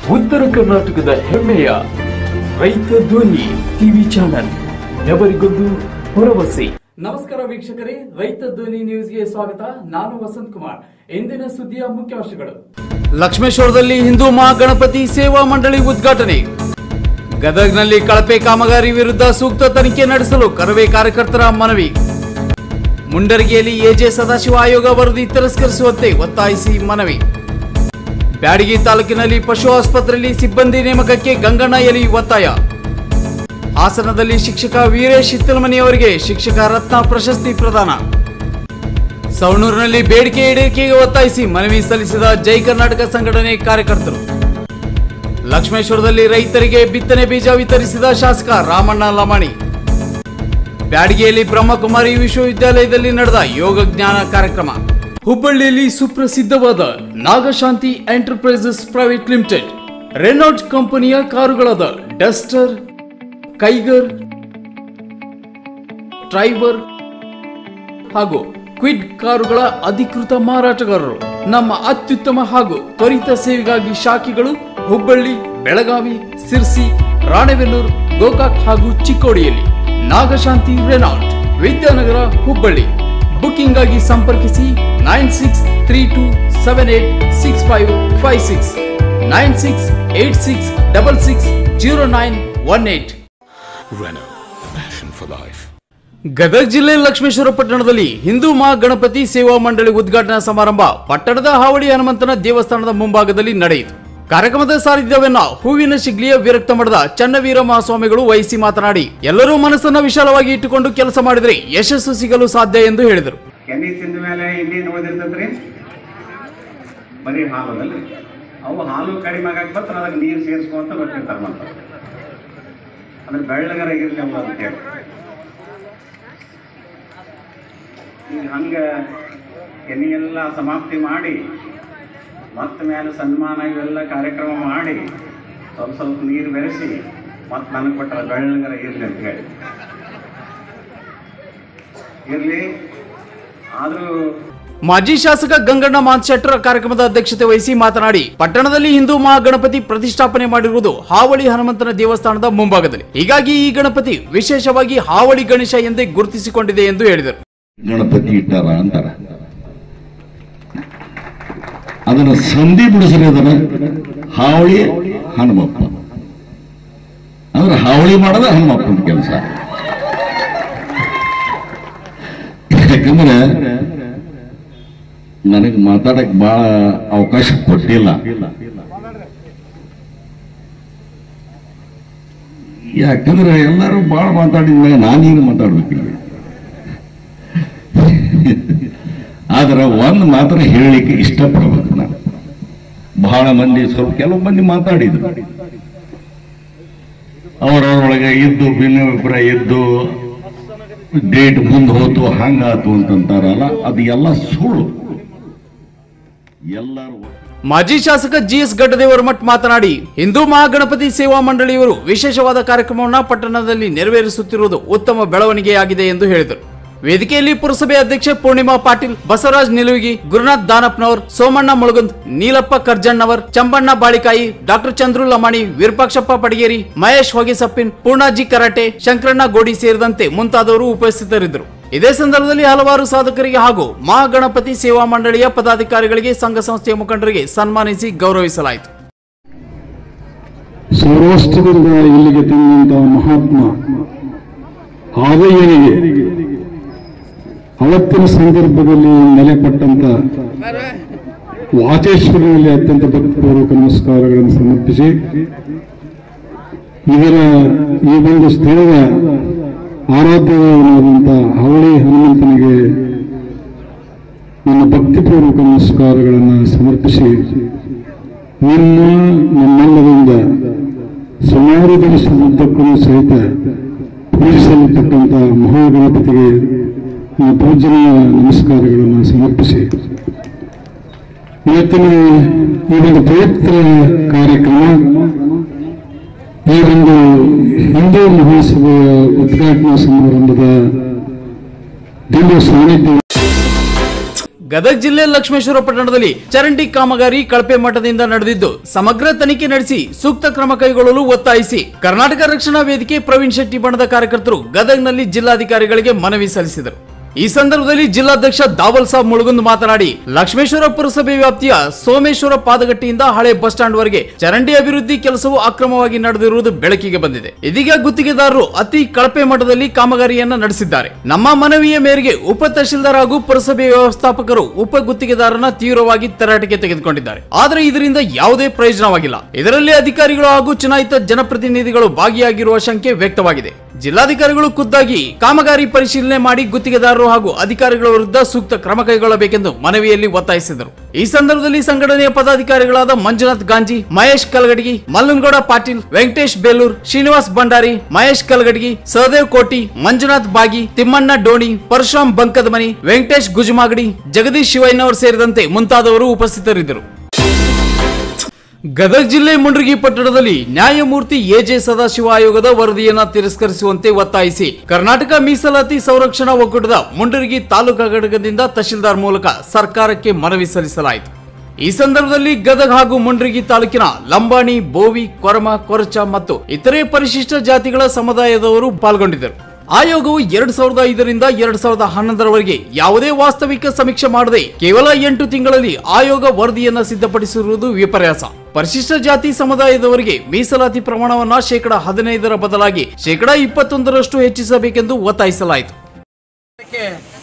ಉತ್ತರ ಕರ್ನಾಟಕದ ಹೆಮ್ಮೆಯ ರೈತ ಧ್ವನಿ ಟಿವಿ ಚಾನಲ್ ಎವರಿಗೊಂದು ಭರವಸೆ ನಮಸ್ಕಾರ ವೀಕ್ಷಕರೇ ರೈತ ಧ್ವನಿ ನ್ಯೂಸ್ಗೆ ಸ್ವಾಗತ ನಾನು ವಸಂತ್ ಕುಮಾರ್ ಇಂದಿನ ಸುದ್ದಿಯ ಮುಖ್ಯಾಂಶಗಳು ಲಕ್ಷ್ಮೇಶ್ವರದಲ್ಲಿ ಹಿಂದೂ ಮಹಾಗಣಪತಿ ಸೇವಾ ಮಂಡಳಿ ಉದ್ಘಾಟನೆ ಗದಗ್ನಲ್ಲಿ ಕಳಪೆ ಕಾಮಗಾರಿ ವಿರುದ್ಧ ಸೂಕ್ತ ತನಿಖೆ ನಡೆಸಲು ಕರವೇ ಕಾರ್ಯಕರ್ತರ ಮನವಿ ಮುಂಡರಗಿಯಲ್ಲಿ ಎಜೆ ಸದಾಶಿವ ಆಯೋಗ ವರದಿ ತಿರಸ್ಕರಿಸುವಂತೆ ಒತ್ತಾಯಿಸಿ ಮನವಿ ಬ್ಯಾಡಗಿ ತಾಲೂಕಿನಲ್ಲಿ ಪಶು ಆಸ್ಪತ್ರೆಯಲ್ಲಿ ಸಿಬ್ಬಂದಿ ನೇಮಕಕ್ಕೆ ಗಂಗಣ್ಣ ಎಲಿ ಒತ್ತಾಯ ಹಾಸನದಲ್ಲಿ ಶಿಕ್ಷಕ ವೀರೇಶ್ ಹಿತ್ತಲಮನಿಯವರಿಗೆ ಶಿಕ್ಷಕ ರತ್ನ ಪ್ರಶಸ್ತಿ ಪ್ರದಾನ ಸವಣೂರಿನಲ್ಲಿ ಬೇಡಿಕೆ ಈಡೇರಿಕೆಗೆ ಒತ್ತಾಯಿಸಿ ಮನವಿ ಸಲ್ಲಿಸಿದ ಜೈ ಕರ್ನಾಟಕ ಸಂಘಟನೆ ಕಾರ್ಯಕರ್ತರು ಲಕ್ಷ್ಮೇಶ್ವರದಲ್ಲಿ ರೈತರಿಗೆ ಬಿತ್ತನೆ ಬೀಜ ವಿತರಿಸಿದ ಶಾಸಕ ರಾಮಣ್ಣ ಲಮಾಣಿ ಬ್ಯಾಡಗಿಯಲ್ಲಿ ಬ್ರಹ್ಮಕುಮಾರಿ ವಿಶ್ವವಿದ್ಯಾಲಯದಲ್ಲಿ ನಡೆದ ಯೋಗ ಜ್ಞಾನ ಕಾರ್ಯಕ್ರಮ ಹುಬ್ಬಳ್ಳಿಯಲ್ಲಿ ಸುಪ್ರಸಿದ್ಧವಾದ Nagashanti enterprises private limited Renault ಕಂಪನಿಯ ಕಾರುಗಳಾದ ಡಸ್ಟರ್ ಕೈಗರ್ ಟ್ರೈವರ್ ಹಾಗೂ ಕ್ವಿಡ್ ಕಾರುಗಳ ಅಧಿಕೃತ ಮಾರಾಟಗಾರರು ನಮ್ಮ ಅತ್ಯುತ್ತಮ ಹಾಗೂ ತ್ವರಿತ ಸೇವೆಗಾಗಿ ಶಾಖೆಗಳು ಹುಬ್ಬಳ್ಳಿ ಬೆಳಗಾವಿ ಸಿರ್ಸಿ ರಾಣೆಬೆನ್ನೂರು ಗೋಕಾಕ್ ಹಾಗೂ ಚಿಕ್ಕೋಡಿಯಲ್ಲಿ ನಾಗಶಾಂತಿ ರೆನಾಲ್ಟ್ ವಿದ್ಯಾನಗರ ಹುಬ್ಬಳ್ಳಿ ಬುಕಿಂಗ್ ಆಗಿ ಸಂಪರ್ಕಿಸಿ nine six three two seven eight six five five six nine six eight six double six zero nine one eight Renault, passion for life. Gadag ಜಿಲ್ಲೆ ಲಕ್ಷ್ಮೇಶ್ವರ ಪಟ್ಟಣದಲ್ಲಿ ಹಿಂದೂ ಮಹಾಗಣಪತಿ ಸೇವಾ ಮಂಡಳಿ ಉದ್ಘಾಟನಾ ಸಮಾರಂಭ ಪಟ್ಟಣದ ಹಾವಳಿ ಹನುಮಂತನ ದೇವಸ್ಥಾನದ ಮುಂಭಾಗದಲ್ಲಿ ನಡೆಯಿತು ಕಾರ್ಯಕ್ರಮದ ಸಾರಥ್ಯವನ್ನ ಹೂವಿನ ಶಿಗ್ಲಿಯ ವಿರಕ್ತ ಮಠದ ಚನ್ನವೀರ ಮಹಾಸ್ವಾಮಿಗಳು ವಹಿಸಿ ಮಾತನಾಡಿ ಎಲ್ಲರೂ ಮನಸ್ಸನ್ನ ವಿಶಾಲವಾಗಿ ಇಟ್ಟುಕೊಂಡು ಕೆಲಸ ಮಾಡಿದರೆ ಯಶಸ್ಸು ಸಿಗಲು ಸಾಧ್ಯ ಎಂದು ಹೇಳಿದರು ಕೆನೆ ತಿಂದ ಮೇಲೆ ಇನ್ನೇನು ಉಳಿದಿರ್ತೈತ್ರಿ ಬರೀ ಹಾಲು ಅದಲ್ರಿ ಅವು ಹಾಲು ಕಡಿಮೆ ಆಗಕ್ಕೆ ಬರ್ತಾರೆ ಅದಕ್ಕೆ ನೀರು ಸೇರಿಸ್ಕೊಂತ ಬರ್ತಿರ್ತಾರೆ ಮತ್ತೆ ಅಂದ್ರೆ ಬೆಳ್ಳಗರ ಇರಲಿ ಅವು ಅಂತ ಹೇಳಿ ಈಗ ಹಂಗೆ ಕೆನೆ ಎಲ್ಲ ಸಮಾಪ್ತಿ ಮಾಡಿ ಮತ್ತೆ ಮೇಲೆ ಸನ್ಮಾನ ಇವೆಲ್ಲ ಕಾರ್ಯಕ್ರಮ ಮಾಡಿ ಸ್ವಲ್ಪ ಸ್ವಲ್ಪ ನೀರು ಬೆರೆಸಿ ಮತ್ತೆ ನನಗೆ ಕೊಟ್ಟರೆ ಬೆಳ್ಳಗರ ಇರಲಿ ಅಂತ ಹೇಳಿ ಇರಲಿ ಆದರೂ ಮಾಜಿ ಶಾಸಕ ಗಂಗಣ್ಣ ಮಾನ್ಶೆಟ್ಟರ್ ಕಾರ್ಯಕ್ರಮದ ಅಧ್ಯಕ್ಷತೆ ವಹಿಸಿ ಮಾತನಾಡಿ ಪಟ್ಟಣದಲ್ಲಿ ಹಿಂದೂ ಮಹಾಗಣಪತಿ ಪ್ರತಿಷ್ಠಾಪನೆ ಮಾಡಿರುವುದು ಹಾವಳಿ ಹನುಮಂತನ ದೇವಸ್ಥಾನದ ಮುಂಭಾಗದಲ್ಲಿ ಹೀಗಾಗಿ ಈ ಗಣಪತಿ ವಿಶೇಷವಾಗಿ ಹಾವಳಿ ಗಣೇಶ ಎಂದೇ ಗುರುತಿಸಿಕೊಂಡಿದೆ ಎಂದು ಹೇಳಿದರು ಗಣಪತಿ ಇಟ್ಟಾರ ಅಂತಾರ ಅದನ್ನ ಸಂಧಿ ಬಿಡಿಸ್ರಿ ಅದನ್ನ ಹಾವಳಿ ಹನುಮಪ್ಪ ಅಂದ್ರೆ ಹಾವಳಿ ಮಾಡೋದ ಹನುಮಪ್ಪನ ಕೆಲಸ ಯಾಕಂದ್ರೆ ನನಗೆ ಮಾತಾಡಕ್ ಬಹಳ ಅವಕಾಶ ಕೊಟ್ಟಿಲ್ಲ ಯಾಕಂದ್ರೆ ಎಲ್ಲರೂ ಬಹಳ ಮಾತಾಡಿದ್ಮೇಲೆ ನಾನೀಗ ಮಾತಾಡ್ಬೇಕಿಲ್ಲ ಆದ್ರೆ ಒಂದು ಮಾತ್ರ ಹೇಳಲಿಕ್ಕೆ ಇಷ್ಟಪಡ್ಬೇಕು ನಾನು ಬಹಳ ಮಂದಿ ಸ್ವಲ್ಪ ಕೆಲವು ಮಂದಿ ಮಾತಾಡಿದ್ರು ಅವರೊಳಗೆ ಇದ್ದು ಭಿನ್ನಾಭಿಪ್ರಾಯ ಇದ್ದು ಡೇಟ್ ಮುಂದೆ ಹೋತು ಹಂಗಾತು ಅಂತಂತಾರಲ್ಲ ಅದು ಎಲ್ಲ ಸುಳ್ಳು ಎಲ್ಲರೂ ಮಾಜಿ ಶಾಸಕ ಜಿಎಸ್ ಗಡ್ಡದೇವರ ಮಠ್ ಮಾತನಾಡಿ ಹಿಂದೂ ಮಹಾಗಣಪತಿ ಸೇವಾ ಮಂಡಳಿಯವರು ವಿಶೇಷವಾದ ಕಾರ್ಯಕ್ರಮವನ್ನು ಪಟ್ಟಣದಲ್ಲಿ ನೆರವೇರಿಸುತ್ತಿರುವುದು ಉತ್ತಮ ಬೆಳವಣಿಗೆಯಾಗಿದೆ ಎಂದು ಹೇಳಿದರು ವೇದಿಕೆಯಲ್ಲಿ ಪುರಸಭೆ ಅಧ್ಯಕ್ಷೆ ಪೂರ್ಣಿಮಾ ಪಾಟೀಲ್ ಬಸವರಾಜ್ ನಿಲುವಿಗಿ ಗುರುನಾಥ್ ದಾನಪ್ಪನವರ್ ಸೋಮಣ್ಣ ಮುಳುಗುಂದ್ ನೀಲಪ್ಪ ಕರ್ಜಣ್ಣವರ್ ಚಂಬಣ್ಣ ಬಾಳಿಕಾಯಿ ಡಾಕ್ಟರ್ ಚಂದ್ರು ಲಮಾಣಿ ವಿರೂಪಾಕ್ಷಪ್ಪ ಪಡಗೇರಿ ಮಹೇಶ್ ಹೊಗೆಸಪ್ಪಿನ್ ಪೂರ್ಣಾಜಿ ಕರಾಟೆ ಶಂಕರಣ್ಣ ಗೋಡಿ ಸೇರಿದಂತೆ ಮುಂತಾದವರು ಉಪಸ್ಥಿತರಿದ್ದರು ಇದೇ ಸಂದರ್ಭದಲ್ಲಿ ಹಲವಾರು ಸಾಧಕರಿಗೆ ಹಾಗೂ ಮಹಾಗಣಪತಿ ಸೇವಾ ಮಂಡಳಿಯ ಪದಾಧಿಕಾರಿಗಳಿಗೆ ಸಂಘ ಸಂಸ್ಥೆಯ ಮುಖಂಡರಿಗೆ ಸನ್ಮಾನಿಸಿ ಗೌರವಿಸಲಾಯಿತು ಸೌರಾಷ್ಟ್ರದಿಂದ ಇಲ್ಲಿಗೆ ತಂದಂತಹ ಮಹಾತ್ಮ ಆದಯ್ಯನಿಗೆ ಅವತ್ತಿನ ಸಂದರ್ಭದಲ್ಲಿ ನೆಲೆಪಟ್ಟಂತ ವಾಚೇಶ್ವರನಲ್ಲಿ ಅತ್ಯಂತ ಭಕ್ತಿಪೂರ್ವಕ ನಮಸ್ಕಾರಗಳನ್ನು ಸಮರ್ಪಿಸಿ ಇದರ ಈ ಒಂದು ಸ್ಥಳದ ಆರಾಧ್ಯನಾದಂಥ ಹವಳಿ ಹನುಮಂತನಿಗೆ ನನ್ನ ಭಕ್ತಿಪೂರ್ವಕ ನಮಸ್ಕಾರಗಳನ್ನು ಸಮರ್ಪಿಸಿ ನಿಮ್ಮ ನಮ್ಮೆಲ್ಲರಿಂದ ಸುಮಾರು ದಿವಸದುದ್ದಕ್ಕೂ ಸಹಿತ ಪೂಜಿಸಲಿರ್ತಕ್ಕಂಥ ಮಹಾಗಣಪತಿಗೆ ನನ್ನ ಪೂಜನೀಯ ನಮಸ್ಕಾರಗಳನ್ನು ಸಮರ್ಪಿಸಿ ಇವತ್ತಿನ ಈ ಒಂದು ಪವಿತ್ರ ಕಾರ್ಯಕ್ರಮ ಈ ಒಂದು ಹಿಂದೂ ಮಹಾಸಭೆಯ ಉದ್ಘಾಟನಾ ಸಮಾರಂಭದ ದಿವ್ಯ ಸಾನ್ನಿಧ್ಯ ಗದಗ ಜಿಲ್ಲೆ ಲಕ್ಷ್ಮೇಶ್ವರ ಪಟ್ಟಣದಲ್ಲಿ ಚರಂಡಿ ಕಾಮಗಾರಿ ಕಳಪೆ ಮಟ್ಟದಿಂದ ನಡೆದಿದ್ದು ಸಮಗ್ರ ತನಿಖೆ ನಡೆಸಿ ಸೂಕ್ತ ಕ್ರಮ ಕೈಗೊಳ್ಳಲು ಒತ್ತಾಯಿಸಿ ಕರ್ನಾಟಕ ರಕ್ಷಣಾ ವೇದಿಕೆ ಪ್ರವೀಣ್ ಶೆಟ್ಟಿ ಬಣದ ಕಾರ್ಯಕರ್ತರು ಗದಗ್ನಲ್ಲಿ ಜಿಲ್ಲಾಧಿಕಾರಿಗಳಿಗೆ ಮನವಿ ಸಲ್ಲಿಸಿದರು ಈ ಸಂದರ್ಭದಲ್ಲಿ ಜಿಲ್ಲಾಧ್ಯಕ್ಷ ದಾವಲ್ ಸಾಬ್ ಮುಳುಗುಂದ್ ಮಾತನಾಡಿ ಲಕ್ಷ್ಮೇಶ್ವರ ಪುರಸಭೆ ವ್ಯಾಪ್ತಿಯ ಸೋಮೇಶ್ವರ ಪಾದಗಟ್ಟಿಯಿಂದ ಹಳೆ ಬಸ್ ಸ್ಟಾಂಡ್ ವರೆಗೆ ಚರಂಡಿ ಅಭಿವೃದ್ಧಿ ಕೆಲಸವು ಅಕ್ರಮವಾಗಿ ನಡೆದಿರುವುದು ಬೆಳಕಿಗೆ ಬಂದಿದೆ ಇದೀಗ ಗುತ್ತಿಗೆದಾರರು ಅತಿ ಕಳಪೆ ಮಟ್ಟದಲ್ಲಿ ಕಾಮಗಾರಿಯನ್ನ ನಡೆಸಿದ್ದಾರೆ ನಮ್ಮ ಮನವಿಯ ಮೇರೆಗೆ ಉಪ ತಹಶೀಲ್ದಾರ್ ಹಾಗೂ ಪುರಸಭೆ ವ್ಯವಸ್ಥಾಪಕರು ಉಪ ಗುತ್ತಿಗೆದಾರನ ತೀವ್ರವಾಗಿ ತರಾಟೆಗೆ ತೆಗೆದುಕೊಂಡಿದ್ದಾರೆ ಆದರೆ ಇದರಿಂದ ಯಾವುದೇ ಪ್ರಯೋಜನವಾಗಿಲ್ಲ ಇದರಲ್ಲಿ ಅಧಿಕಾರಿಗಳು ಹಾಗೂ ಚುನಾಯಿತ ಜನಪ್ರತಿನಿಧಿಗಳು ಭಾಗಿಯಾಗಿರುವ ಶಂಕೆ ವ್ಯಕ್ತವಾಗಿದೆ ಜಿಲ್ಲಾಧಿಕಾರಿಗಳು ಖುದ್ದಾಗಿ ಕಾಮಗಾರಿ ಪರಿಶೀಲನೆ ಮಾಡಿ ಗುತ್ತಿಗೆದಾರರು ಹಾಗೂ ಅಧಿಕಾರಿಗಳ ವಿರುದ್ಧ ಸೂಕ್ತ ಕ್ರಮ ಕೈಗೊಳ್ಳಬೇಕೆಂದು ಮನವಿಯಲ್ಲಿ ಒತ್ತಾಯಿಸಿದರು ಈ ಸಂದರ್ಭದಲ್ಲಿ ಸಂಘಟನೆಯ ಪದಾಧಿಕಾರಿಗಳಾದ ಮಂಜುನಾಥ್ ಗಾಂಜಿ ಮಹೇಶ್ ಕಲಗಡಗಿ ಮಲ್ಲನಗೌಡ ಪಾಟೀಲ್ ವೆಂಕಟೇಶ್ ಬೇಲೂರ್ ಶ್ರೀನಿವಾಸ್ ಭಂಡಾರಿ ಮಹೇಶ್ ಕಲಗಡಗಿ ಸಹದೇವ್ ಕೋಟಿ ಮಂಜುನಾಥ್ ಬಾಗಿ ತಿಮ್ಮಣ್ಣ ಡೋಣಿ ಪರಶುರಾಮ್ ಬಂಕದಮನಿ ವೆಂಕಟೇಶ್ ಗುಜಮಾಗಡಿ ಜಗದೀಶ್ ಶಿವಯ್ಯನವರು ಸೇರಿದಂತೆ ಮುಂತಾದವರು ಉಪಸ್ಥಿತರಿದ್ದರು ಗದಗ ಜಿಲ್ಲೆ ಮುಂಡ್ರಿಗಿ ಪಟ್ಟಣದಲ್ಲಿ ನ್ಯಾಯಮೂರ್ತಿ ಎಜೆ ಸದಾಶಿವ ಆಯೋಗದ ವರದಿಯನ್ನ ತಿರಸ್ಕರಿಸುವಂತೆ ಒತ್ತಾಯಿಸಿ ಕರ್ನಾಟಕ ಮೀಸಲಾತಿ ಸಂರಕ್ಷಣಾ ಒಕ್ಕೂಟದ ಮುಂಡರಗಿ ತಾಲೂಕಾ ಘಟಕದಿಂದ ತಹಶೀಲ್ದಾರ್ ಮೂಲಕ ಸರ್ಕಾರಕ್ಕೆ ಮನವಿ ಸಲ್ಲಿಸಲಾಯಿತು ಈ ಸಂದರ್ಭದಲ್ಲಿ ಗದಗ ಹಾಗೂ ಮುಂಡ್ರಿಗಿ ತಾಲೂಕಿನ ಲಂಬಾಣಿ ಬೋವಿ ಕೊರಮ ಕೊರಚ ಮತ್ತು ಇತರೆ ಪರಿಶಿಷ್ಟ ಜಾತಿಗಳ ಸಮುದಾಯದವರು ಪಾಲ್ಗೊಂಡಿದ್ದರು ಆಯೋಗವು ಎರಡ್ ಸಾವಿರದ ಐದರಿಂದ ಎರಡ್ ಸಾವಿರದ ಹನ್ನೊಂದರವರೆಗೆ ಯಾವುದೇ ವಾಸ್ತವಿಕ ಸಮೀಕ್ಷೆ ಮಾಡದೆ ಕೇವಲ ಎಂಟು ತಿಂಗಳಲ್ಲಿ ಆಯೋಗ ವರದಿಯನ್ನ ಸಿದ್ಧಪಡಿಸಿರುವುದು ವಿಪರ್ಯಾಸ ಪರಿಶಿಷ್ಟ ಜಾತಿ ಸಮುದಾಯದವರಿಗೆ ಮೀಸಲಾತಿ ಪ್ರಮಾಣವನ್ನ ಶೇಕಡ ಹದಿನೈದರ ಬದಲಾಗಿ ಶೇಕಡ ಇಪ್ಪತ್ತೊಂದರಷ್ಟು ಹೆಚ್ಚಿಸಬೇಕೆಂದು ಒತ್ತಾಯಿಸಲಾಯಿತು ಅದಕ್ಕೆ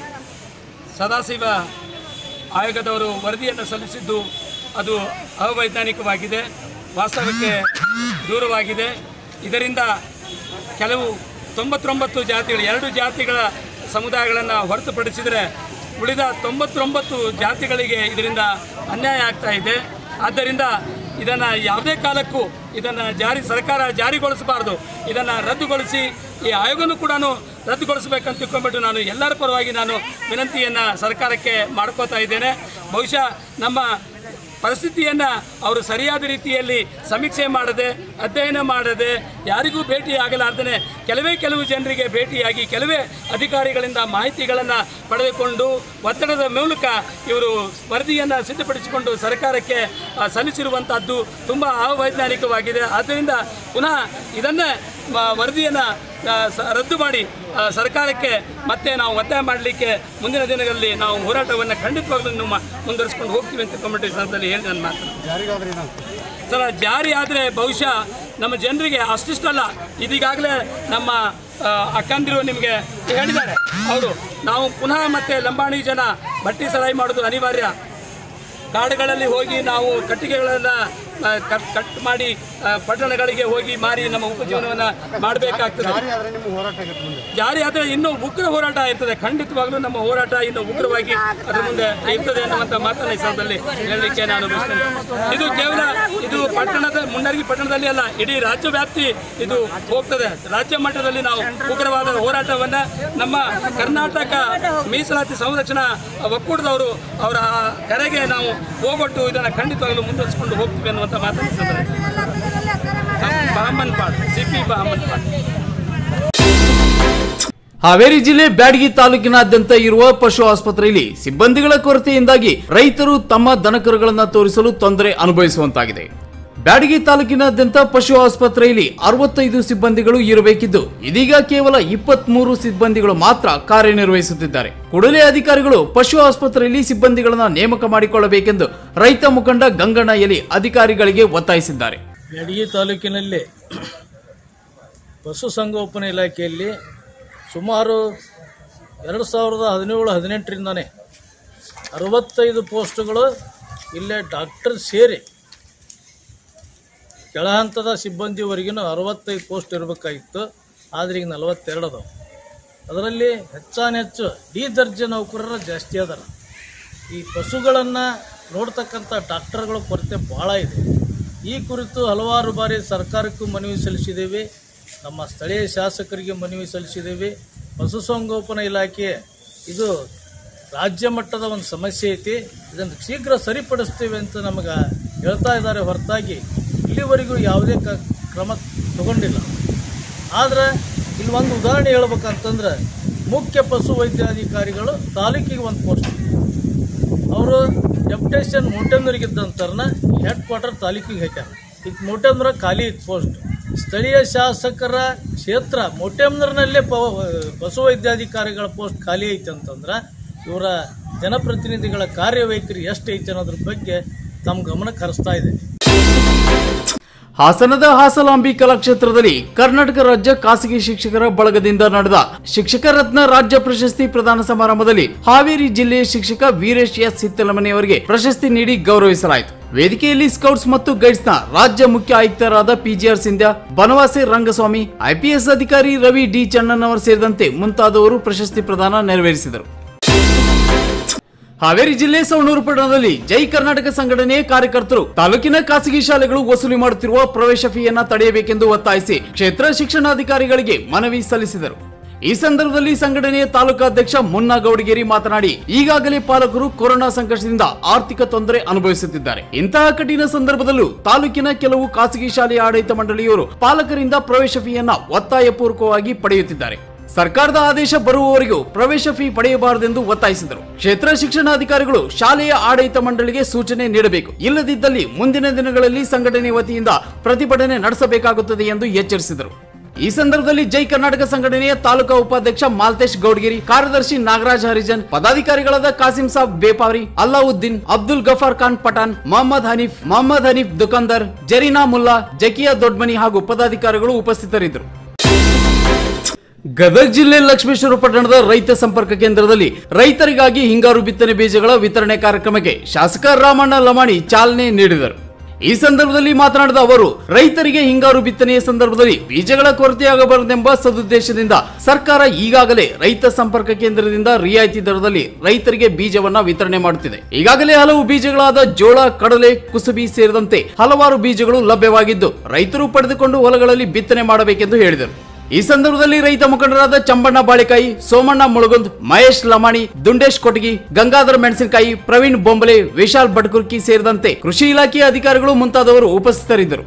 ಸದಾಶಿವ ಆಯೋಗದವರು ವರದಿಯನ್ನು ಸಲ್ಲಿಸಿದ್ದು ಅದು ಅವೈಜ್ಞಾನಿಕವಾಗಿದೆ ವಾಸ್ತವಕ್ಕೆ ದೂರವಾಗಿದೆ ಇದರಿಂದ ಕೆಲವು ತೊಂಬತ್ತೊಂಬತ್ತು ಜಾತಿಗಳು ಎರಡು ಜಾತಿಗಳ ಸಮುದಾಯಗಳನ್ನು ಹೊರತುಪಡಿಸಿದರೆ ಉಳಿದ ತೊಂಬತ್ತೊಂಬತ್ತು ಜಾತಿಗಳಿಗೆ ಇದರಿಂದ ಅನ್ಯಾಯ ಆಗ್ತಾ ಇದೆ ಆದ್ದರಿಂದ ಇದನ್ನು ಯಾವುದೇ ಕಾಲಕ್ಕೂ ಇದನ್ನು ಜಾರಿ ಸರ್ಕಾರ ಜಾರಿಗೊಳಿಸಬಾರ್ದು ಇದನ್ನು ರದ್ದುಗೊಳಿಸಿ ಈ ಆಯೋಗನೂ ಕೂಡ ರದ್ದುಗೊಳಿಸಬೇಕಂತ ತಿಳ್ಕೊಂಡ್ಬಿಟ್ಟು ನಾನು ಎಲ್ಲರ ಪರವಾಗಿ ನಾನು ವಿನಂತಿಯನ್ನು ಸರ್ಕಾರಕ್ಕೆ ಮಾಡ್ಕೋತಾ ಇದ್ದೇನೆ ಬಹುಶಃ ನಮ್ಮ ಪರಿಸ್ಥಿತಿಯನ್ನು ಅವರು ಸರಿಯಾದ ರೀತಿಯಲ್ಲಿ ಸಮೀಕ್ಷೆ ಮಾಡದೆ ಅಧ್ಯಯನ ಮಾಡದೆ ಯಾರಿಗೂ ಭೇಟಿ ಆಗಲಾರ್ದೇ ಕೆಲವೇ ಕೆಲವು ಜನರಿಗೆ ಭೇಟಿಯಾಗಿ ಕೆಲವೇ ಅಧಿಕಾರಿಗಳಿಂದ ಮಾಹಿತಿಗಳನ್ನು ಪಡೆದುಕೊಂಡು ಒತ್ತಡದ ಮೂಲಕ ಇವರು ವರದಿಯನ್ನು ಸಿದ್ಧಪಡಿಸಿಕೊಂಡು ಸರ್ಕಾರಕ್ಕೆ ಆ, ಸಲ್ಲಿಸಿರುವಂಥದ್ದು ತುಂಬ ಅವೈಜ್ಞಾನಿಕವಾಗಿದೆ ಆದ್ದರಿಂದ ಪುನಃ ಇದನ್ನೇ ವರದಿಯನ್ನು ರದ್ದು ಮಾಡಿ ಆ, ಸರ್ಕಾರಕ್ಕೆ ಮತ್ತೆ ನಾವು ಒತ್ತಾಯ ಮಾಡಲಿಕ್ಕೆ ಮುಂದಿನ ದಿನಗಳಲ್ಲಿ ನಾವು ಹೋರಾಟವನ್ನು ಖಂಡಿತವಾಗ್ಲೂ ಇನ್ನು ಮ- ಮುಂದುವರಿಸ್ಕೊಂಡು ಹೋಗ್ತೀವಿ ಅಂತ ಕಮಿಟಿ ಸಂದರ್ಭದಲ್ಲಿ ಹೇಳಿ ನನ್ನ ಮಾತು ಸರ್ ಜಾರಿ ಆದರೆ ಬಹುಶಃ ನಮ್ಮ ಜನರಿಗೆ ಅಷ್ಟಿಷ್ಟಲ್ಲ ಇದೀಗಾಗಲೇ ನಮ್ಮ ಆ, ಅಕ್ಕಂದಿರು ನಿಮಗೆ ಹೇಳಿದ್ದಾರೆ ಅವರು ನಾವು ಪುನಃ ಮತ್ತೆ ಲಂಬಾಣಿ ಜನ ಬಟ್ಟಿ ಸರಾಯಿ ಮಾಡೋದು ಅನಿವಾರ್ಯ ಕಾಡುಗಳಲ್ಲಿ ಹೋಗಿ ನಾವು ಕಟ್ಟಿಗೆಗಳನ್ನು ಆ, ಕಟ್ ಕಟ್ ಮಾಡಿ ಆ, ಪಟ್ಟಣಗಳಿಗೆ ಹೋಗಿ ಮಾರಿ ನಮ್ಮ ಉಪಜೀವನವನ್ನು ಮಾಡಬೇಕಾಗ್ತದೆ ಜಾರಿ ಆದರೆ ಇನ್ನೂ ಉಗ್ರ ಹೋರಾಟ ಇರ್ತದೆ ಖಂಡಿತವಾಗ್ಲೂ ನಮ್ಮ ಹೋರಾಟ ಇನ್ನು ಉಗ್ರವಾಗಿ ಅದರ ಮುಂದೆ ಇರ್ತದೆ ಅನ್ನುವಂಥ ಮಾತನ್ನ ಈ ಸಂದರ್ಭದಲ್ಲಿ ಹೇಳಲಿಕ್ಕೆ ನಾನು ಬಯಸ್ತೇನೆ ಇದು ಕೇವಲ ಇದು ಪಟ್ಟಣದ ಮುನ್ನರ್ಗಿ ಪಟ್ಟಣದಲ್ಲಿ ಅಲ್ಲ ಇಡೀ ರಾಜ್ಯ ವ್ಯಾಪ್ತಿ ಇದು ಹೋಗ್ತದೆ ರಾಜ್ಯ ಮಟ್ಟದಲ್ಲಿ ನಾವು ಉಗ್ರವಾದ ಹೋರಾಟವನ್ನ ನಮ್ಮ ಕರ್ನಾಟಕ ಮೀಸಲಾತಿ ಸಂರಕ್ಷಣಾ ಒಕ್ಕೂಟದವರು ಅವರ ಆ ಕರೆಗೆ ನಾವು ಹೋಗೊಟ್ಟು ಇದನ್ನು ಖಂಡಿತವಾಗಲೂ ಮುಂದುವರಿಸಿಕೊಂಡು ಹೋಗ್ತೀವಿ ಅನ್ನುವಂಥ ಮಾತನ್ನು ಈ ಸಂದರ್ಭದಲ್ಲಿ ಬಹಮನ್ ಪಾಡ್ ಸಿ ಪಿ ಬಹಮನ್ ಪಾಡ್ ಹಾವೇರಿ ಜಿಲ್ಲೆ ಬ್ಯಾಡಗಿ ತಾಲೂಕಿನಾದ್ಯಂತ ಇರುವ ಪಶು ಆಸ್ಪತ್ರೆಯಲ್ಲಿ ಸಿಬ್ಬಂದಿಗಳ ಕೊರತೆಯಿಂದಾಗಿ ರೈತರು ತಮ್ಮ ದನಕರುಗಳನ್ನ ತೋರಿಸಲು ತೊಂದರೆ ಅನುಭವಿಸುವಂತಾಗಿದೆ ಬ್ಯಾಡಗಿ ತಾಲೂಕಿನಾದ್ಯಂತ ಪಶು ಆಸ್ಪತ್ರೆಯಲ್ಲಿ ಅರವತ್ತೈದು ಸಿಬ್ಬಂದಿಗಳು ಇರಬೇಕಿದ್ದು ಇದೀಗ ಕೇವಲ ಇಪ್ಪತ್ಮೂರು ಸಿಬ್ಬಂದಿಗಳು ಮಾತ್ರ ಕಾರ್ಯನಿರ್ವಹಿಸುತ್ತಿದ್ದಾರೆ ಕೂಡಲೇ ಅಧಿಕಾರಿಗಳು ಪಶು ಆಸ್ಪತ್ರೆಯಲ್ಲಿ ಸಿಬ್ಬಂದಿಗಳನ್ನ ನೇಮಕ ಮಾಡಿಕೊಳ್ಳಬೇಕೆಂದು ರೈತ ಮುಖಂಡ ಗಂಗಣ್ಣ ಎಲಿ ಅಧಿಕಾರಿಗಳಿಗೆ ಒತ್ತಾಯಿಸಿದ್ದಾರೆ ಬ್ಯಾಡಗಿ ತಾಲೂಕಿನಲ್ಲಿ ಪಶುಸಂಗೋಪನಾ ಇಲಾಖೆಯಲ್ಲಿ ಸುಮಾರು ಎರಡು ಸಾವಿರದ ಹದಿನೇಳು ಹದಿನೆಂಟರಿಂದನೇ ಅರವತ್ತೈದು ಪೋಸ್ಟ್ಗಳು ಇಲ್ಲೇ ಡಾಕ್ಟರ್ ಸೇರಿ ಕೆಳ ಹಂತದ ಸಿಬ್ಬಂದಿವರೆಗಿನ ಅರವತ್ತೈದು ಪೋಸ್ಟ್ ಇರಬೇಕಾಗಿತ್ತು ಆದರೆ ಈಗ ನಲವತ್ತೆರಡು ಅದಾವೆ ಅದರಲ್ಲಿ ಹೆಚ್ಚಾನೆಚ್ಚು ಡಿ ದರ್ಜೆ ನೌಕರರು ಜಾಸ್ತಿ ಅದಾರ ಈ ಪಶುಗಳನ್ನು ನೋಡ್ತಕ್ಕಂಥ ಡಾಕ್ಟರ್ಗಳ ಕೊರತೆ ಭಾಳ ಇದೆ ಈ ಕುರಿತು ಹಲವಾರು ಬಾರಿ ಸರ್ಕಾರಕ್ಕೂ ಮನವಿ ಸಲ್ಲಿಸಿದ್ದೇವೆ ನಮ್ಮ ಸ್ಥಳೀಯ ಶಾಸಕರಿಗೆ ಮನವಿ ಸಲ್ಲಿಸಿದ್ದೇವೆ ಪಶುಸಂಗೋಪನಾ ಇಲಾಖೆ ಇದು ರಾಜ್ಯ ಮಟ್ಟದ ಒಂದು ಸಮಸ್ಯೆ ಐತಿ ಇದನ್ನು ಶೀಘ್ರ ಸರಿಪಡಿಸ್ತೀವಿ ಅಂತ ನಮಗೆ ಹೇಳ್ತಾ ಇದ್ದಾರೆ ಹೊರತಾಗಿ ಇಲ್ಲಿವರೆಗೂ ಯಾವುದೇ ಕ ಕ್ರಮ ತಗೊಂಡಿಲ್ಲ ಆದರೆ ಇಲ್ಲಿ ಒಂದು ಉದಾಹರಣೆ ಹೇಳ್ಬೇಕಂತಂದ್ರೆ ಮುಖ್ಯ ಪಶು ವೈದ್ಯಾಧಿಕಾರಿಗಳು ತಾಲೂಕಿಗೆ ಒಂದು ಪೋಸ್ಟ್ ಡೆಪ್ಯುಟೇಷನ್ ಮೋಟೆಂದ್ರಿಗಿದ್ದಂತರ್ನ ಹೆಡ್ ಕ್ವಾರ್ಟರ್ ತಾಲೂಕಿಗೆ ಹಾಕ್ಯಾರ ಈಗ ಮೋಟೆಂದ್ರ ಖಾಲಿ ಇತ್ತು ಪೋಸ್ಟ್ ಸ್ಥಳೀಯ ಶಾಸಕರ ಕ್ಷೇತ್ರ ಮೋಟೆಂದ್ರನಲ್ಲೇ ಪ ಪಶುವೈದ್ಯಾಧಿಕಾರಿಗಳ ಪೋಸ್ಟ್ ಖಾಲಿ ಐತೆ ಅಂತಂದ್ರೆ ಇವರ ಜನಪ್ರತಿನಿಧಿಗಳ ಕಾರ್ಯವೈಖರಿ ಎಷ್ಟೈತೆ ಅನ್ನೋದ್ರ ಬಗ್ಗೆ ತಮ್ಮ ಗಮನಕ್ಕೆ ಹರಿಸ್ತಾ ಇದೆ ಹಾಸನದ ಹಾಸಲಾಂಬಿ ಕಲಾಕ್ಷೇತ್ರದಲ್ಲಿ ಕರ್ನಾಟಕ ರಾಜ್ಯ ಖಾಸಗಿ ಶಿಕ್ಷಕರ ಬಳಗದಿಂದ ನಡೆದ ಶಿಕ್ಷಕ ರತ್ನ ರಾಜ್ಯ ಪ್ರಶಸ್ತಿ ಪ್ರದಾನ ಸಮಾರಂಭದಲ್ಲಿ ಹಾವೇರಿ ಜಿಲ್ಲೆಯ ಶಿಕ್ಷಕ ವೀರೇಶ್ ಎಸ್ ಹಿತ್ತಲಮನೆಯವರಿಗೆ ಪ್ರಶಸ್ತಿ ನೀಡಿ ಗೌರವಿಸಲಾಯಿತು ವೇದಿಕೆಯಲ್ಲಿ ಸ್ಕೌಟ್ಸ್ ಮತ್ತು ಗೈಡ್ಸ್ ನ ರಾಜ್ಯ ಮುಖ್ಯ ಆಯುಕ್ತರಾದ ಪಿಜಿಆರ್ ಸಿಂಧ್ಯಾ ಬನವಾಸಿ ರಂಗಸ್ವಾಮಿ ಐಪಿಎಸ್ ಅಧಿಕಾರಿ ರವಿ ಡಿ ಚನ್ನಣ್ಣವರ್ ಸೇರಿದಂತೆ ಮುಂತಾದವರು ಪ್ರಶಸ್ತಿ ಪ್ರದಾನ ನೆರವೇರಿಸಿದರು ಹಾವೇರಿ ಜಿಲ್ಲೆ ಸವಣೂರು ಪಟ್ಟಣದಲ್ಲಿ ಜೈ ಕರ್ನಾಟಕ ಸಂಘಟನೆಯ ಕಾರ್ಯಕರ್ತರು ತಾಲೂಕಿನ ಖಾಸಗಿ ಶಾಲೆಗಳು ವಸೂಲಿ ಮಾಡುತ್ತಿರುವ ಪ್ರವೇಶ ಫೀಯನ್ನ ತಡೆಯಬೇಕೆಂದು ಒತ್ತಾಯಿಸಿ ಕ್ಷೇತ್ರ ಶಿಕ್ಷಣಾಧಿಕಾರಿಗಳಿಗೆ ಮನವಿ ಸಲ್ಲಿಸಿದರು ಈ ಸಂದರ್ಭದಲ್ಲಿ ಸಂಘಟನೆಯ ತಾಲೂಕಾಧ್ಯಕ್ಷ ಮುನ್ನಾ ಗೌಡಗೇರಿ ಮಾತನಾಡಿ ಈಗಾಗಲೇ ಪಾಲಕರು ಕೊರೋನಾ ಸಂಕಷ್ಟದಿಂದ ಆರ್ಥಿಕ ತೊಂದರೆ ಅನುಭವಿಸುತ್ತಿದ್ದಾರೆ ಇಂತಹ ಕಠಿಣ ಸಂದರ್ಭದಲ್ಲೂ ತಾಲೂಕಿನ ಕೆಲವು ಖಾಸಗಿ ಶಾಲೆಯ ಆಡಳಿತ ಮಂಡಳಿಯವರು ಪಾಲಕರಿಂದ ಪ್ರವೇಶ ಫೀಯನ್ನ ಒತ್ತಾಯಪೂರ್ವಕವಾಗಿ ಪಡೆಯುತ್ತಿದ್ದಾರೆ ಸರ್ಕಾರದ ಆದೇಶ ಬರುವವರೆಗೂ ಪ್ರವೇಶ ಫೀ ಪಡೆಯಬಾರದೆಂದು ಒತ್ತಾಯಿಸಿದರು ಕ್ಷೇತ್ರ ಶಿಕ್ಷಣಾಧಿಕಾರಿಗಳು ಶಾಲೆಯ ಆಡಳಿತ ಮಂಡಳಿಗೆ ಸೂಚನೆ ನೀಡಬೇಕು ಇಲ್ಲದಿದ್ದಲ್ಲಿ ಮುಂದಿನ ದಿನಗಳಲ್ಲಿ ಸಂಘಟನೆ ವತಿಯಿಂದ ಪ್ರತಿಭಟನೆ ನಡೆಸಬೇಕಾಗುತ್ತದೆ ಎಂದು ಎಚ್ಚರಿಸಿದರು ಈ ಸಂದರ್ಭದಲ್ಲಿ ಜೈ ಕರ್ನಾಟಕ ಸಂಘಟನೆಯ ತಾಲೂಕಾ ಉಪಾಧ್ಯಕ್ಷ ಮಾಲ್ತೇಶ್ ಗೌಡ್ಗಿರಿ ಕಾರ್ಯದರ್ಶಿ ನಾಗರಾಜ್ ಹರಿಜನ್ ಪದಾಧಿಕಾರಿಗಳಾದ ಕಾಸಿಂ ಸಾಬ್ ಬೇಪಾರಿ ಅಲ್ಲಾವುದ್ದೀನ್ ಅಬ್ದುಲ್ ಗಫಾರ್ ಖಾನ್ ಪಠಾನ್ ಮೊಹಮ್ಮದ್ ಹನೀಫ್ ಮೊಹಮ್ಮದ್ ಹನೀಫ್ ದುಕಾನ್ದಾರ್ ಜರೀನಾ ಮುಲ್ಲಾ ಜಕಿಯಾ ದೊಡ್ಮನಿ ಹಾಗೂ ಪದಾಧಿಕಾರಿಗಳು ಉಪಸ್ಥಿತರಿದ್ದರು ಗದಗ ಜಿಲ್ಲೆ ಲಕ್ಷ್ಮೇಶ್ವರ ಪಟ್ಟಣದ ರೈತ ಸಂಪರ್ಕ ಕೇಂದ್ರದಲ್ಲಿ ರೈತರಿಗಾಗಿ ಹಿಂಗಾರು ಬಿತ್ತನೆ ಬೀಜಗಳ ವಿತರಣೆ ಕಾರ್ಯಕ್ರಮಕ್ಕೆ ಶಾಸಕ ರಾಮಣ್ಣ ಲಮಾಣಿ ಚಾಲನೆ ನೀಡಿದರು ಈ ಸಂದರ್ಭದಲ್ಲಿ ಮಾತನಾಡಿದ ಅವರು ರೈತರಿಗೆ ಹಿಂಗಾರು ಬಿತ್ತನೆಯ ಸಂದರ್ಭದಲ್ಲಿ ಬೀಜಗಳ ಕೊರತೆಯಾಗಬಾರದೆಂಬ ಸದುದ್ದೇಶದಿಂದ ಸರ್ಕಾರ ಈಗಾಗಲೇ ರೈತ ಸಂಪರ್ಕ ಕೇಂದ್ರದಿಂದ ರಿಯಾಯಿತಿ ದರದಲ್ಲಿ ರೈತರಿಗೆ ಬೀಜವನ್ನ ವಿತರಣೆ ಮಾಡುತ್ತಿದೆ ಈಗಾಗಲೇ ಹಲವು ಬೀಜಗಳಾದ ಜೋಳ ಕಡಲೆ ಕುಸುಬಿ ಸೇರಿದಂತೆ ಹಲವಾರು ಬೀಜಗಳು ಲಭ್ಯವಾಗಿದ್ದು ರೈತರು ಪಡೆದುಕೊಂಡು ಹೊಲಗಳಲ್ಲಿ ಬಿತ್ತನೆ ಮಾಡಬೇಕೆಂದು ಹೇಳಿದರು ಈ ಸಂದರ್ಭದಲ್ಲಿ ರೈತ ಮುಖಂಡರಾದ ಚಂಬಣ್ಣ ಬಾಳಿಕಾಯಿ ಸೋಮಣ್ಣ ಮುಳುಗುಂದ್ ಮಹೇಶ್ ಲಮಾಣಿ ದುಂಡೇಶ್ ಕೊಟಗಿ ಗಂಗಾಧರ ಮೆಣಸಿನಕಾಯಿ ಪ್ರವೀಣ್ ಬೊಂಬಲೆ ವಿಶಾಲ್ ಬಡ್ಕುರ್ಕಿ ಸೇರಿದಂತೆ ಕೃಷಿ ಇಲಾಖೆಯ ಅಧಿಕಾರಿಗಳು ಮುಂತಾದವರು ಉಪಸ್ಥಿತರಿದ್ದರು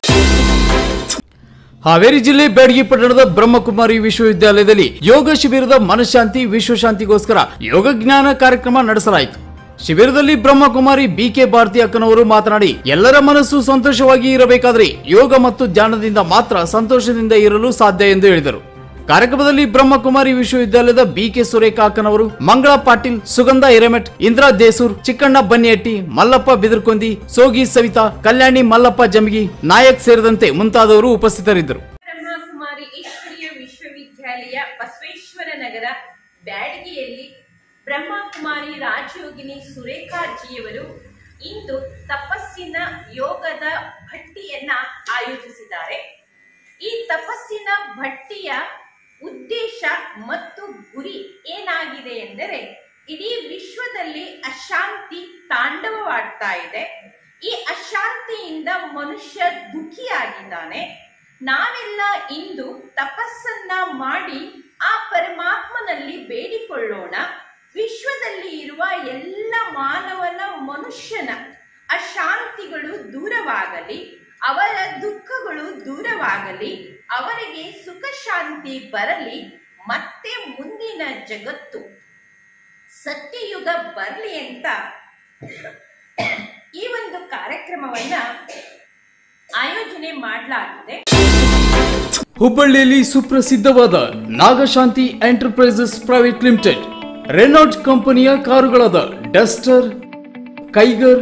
ಹಾವೇರಿ ಜಿಲ್ಲೆ ಬ್ಯಾಡಗಿ ಪಟ್ಟಣದ ಬ್ರಹ್ಮಕುಮಾರಿ ವಿಶ್ವವಿದ್ಯಾಲಯದಲ್ಲಿ ಯೋಗ ಶಿಬಿರದ ಮನಃಶಾಂತಿ ವಿಶ್ವಶಾಂತಿಗೋಸ್ಕರ ಯೋಗ ಜ್ಞಾನ ಕಾರ್ಯಕ್ರಮ ನಡೆಸಲಾಯಿತು ಶಿಬಿರದಲ್ಲಿ ಬ್ರಹ್ಮಕುಮಾರಿ ಬಿಕೆ ಭಾರತಿ ಅಕ್ಕನವರು ಮಾತನಾಡಿ ಎಲ್ಲರ ಮನಸ್ಸು ಸಂತೋಷವಾಗಿ ಇರಬೇಕಾದ್ರೆ ಯೋಗ ಮತ್ತು ಧ್ಯಾನದಿಂದ ಮಾತ್ರ ಸಂತೋಷದಿಂದ ಇರಲು ಸಾಧ್ಯ ಎಂದು ಹೇಳಿದರು ಕಾರ್ಯಕ್ರಮದಲ್ಲಿ ಬ್ರಹ್ಮಕುಮಾರಿ ವಿಶ್ವವಿದ್ಯಾಲಯದ ಬಿಕೆ ಸುರೇಖಾ ಅಕ್ಕನವರು ಮಂಗಳ ಪಾಟೀಲ್ ಸುಗಂಧ ಹಿರೇಮಠ್ ಇಂದ್ರಾ ದೇಸೂರ್ ಚಿಕ್ಕಣ್ಣ ಬನ್ನಿಯಟ್ಟಿ ಮಲ್ಲಪ್ಪ ಬಿದರ್ಕೊಂದಿ ಸೋಗಿ ಸವಿತಾ ಕಲ್ಯಾಣಿ ಮಲ್ಲಪ್ಪ ಜಮಗಿ ನಾಯಕ್ ಸೇರಿದಂತೆ ಮುಂತಾದವರು ಉಪಸ್ಥಿತರಿದ್ದರು ಬ್ರಹ್ಮಕುಮಾರಿ ಈಶ್ವರೀಯ ವಿಶ್ವವಿದ್ಯಾಲಯ ಬಸವೇಶ್ವರ ನಗರ ಬ್ಯಾಡಗಿಯಲ್ಲಿ ಬ್ರಹ್ಮಕುಮಾರಿ ರಾಜಯೋಗಿನಿ ಸುರೇಖಾಜಿಯವರು ಇಂದು ತಪಸ್ಸಿನ ಯೋಗದ ಭಟ್ಟಿಯನ್ನ ಆಯೋಜಿಸಿದ್ದಾರೆ ಈ ತಪಸ್ಸಿನ ಭಟ್ಟಿಯ ಉದ್ದೇಶ ಮತ್ತು ಗುರಿ ಏನಾಗಿದೆ ಎಂದರೆ ಇಡೀ ವಿಶ್ವದಲ್ಲಿ ಅಶಾಂತಿ ತಾಂಡವವಾಡ್ತಾ ಇದೆ ಈ ಅಶಾಂತಿಯಿಂದ ಮನುಷ್ಯ ದುಃಖಿಯಾಗಿದ್ದಾನೆ ನಾವೆಲ್ಲ ಇಂದು ತಪಸ್ಸನ್ನ ಮಾಡಿ ಆ ಪರಮಾತ್ಮನಲ್ಲಿ ಬೇಡಿಕೊಳ್ಳೋಣ ವಿಶ್ವದಲ್ಲಿ ಇರುವ ಎಲ್ಲ ಮಾನವನ ಮನುಷ್ಯನ ಅಶಾಂತಿಗಳು ದೂರವಾಗಲಿ ಅವರ ದುಃಖಗಳು ದೂರವಾಗಲಿ ಅವರಿಗೆ ಸುಖ ಶಾಂತಿ ಬರಲಿ ಮತ್ತೆ ಮುಂದಿನ ಜಗತ್ತು ಸತ್ಯಯುಗ ಬರಲಿ ಅಂತ ಈ ಒಂದು ಕಾರ್ಯಕ್ರಮವನ್ನ ಆಯೋಜನೆ ಮಾಡಲಾಗಿದೆ ಹುಬ್ಬಳ್ಳಿಯಲ್ಲಿ ಸುಪ್ರಸಿದ್ಧವಾದ Nagashanti enterprises private limited Renault ಕಂಪನಿಯ ಕಾರುಗಳಾದ ಡಸ್ಟರ್ ಕೈಗರ್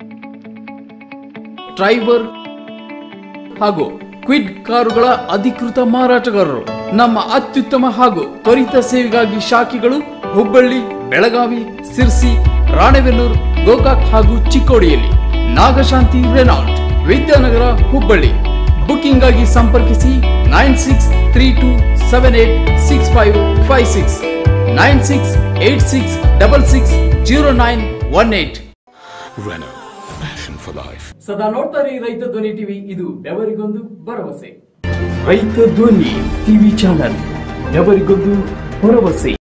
ಟ್ರೈವರ್ ಹಾಗೂ ಕ್ವಿಡ್ ಕಾರುಗಳ ಅಧಿಕೃತ ಮಾರಾಟಗಾರರು ನಮ್ಮ ಅತ್ಯುತ್ತಮ ಹಾಗೂ ತ್ವರಿತ ಸೇವೆಗಾಗಿ ಶಾಖೆಗಳು ಹುಬ್ಬಳ್ಳಿ ಬೆಳಗಾವಿ ಸಿರ್ಸಿ ರಾಣೆಬೆನ್ನೂರು ಗೋಕಾಕ್ ಹಾಗೂ ಚಿಕ್ಕೋಡಿಯಲ್ಲಿ ನಾಗಶಾಂತಿ ರೆನಾಲ್ಟ್ ವಿದ್ಯಾನಗರ ಹುಬ್ಬಳ್ಳಿ ಬುಕಿಂಗ್ ಆಗಿ ಸಂಪರ್ಕಿಸಿ nine six three two seven eight six five five six nine six eight six double six zero nine one eight Renault, passion for life. ಸದಾ ನೋಡ್ತಾರೆ ರೈತ ಧ್ವನಿ ಟಿವಿ ಇದು ಬೆವರಿಗೊಂದು ಭರವಸೆ ರೈತ ಧ್ವನಿ ಟಿವಿ ಚಾನಲ್ ಬೆವರಿಗೊಂದು ಭರವಸೆ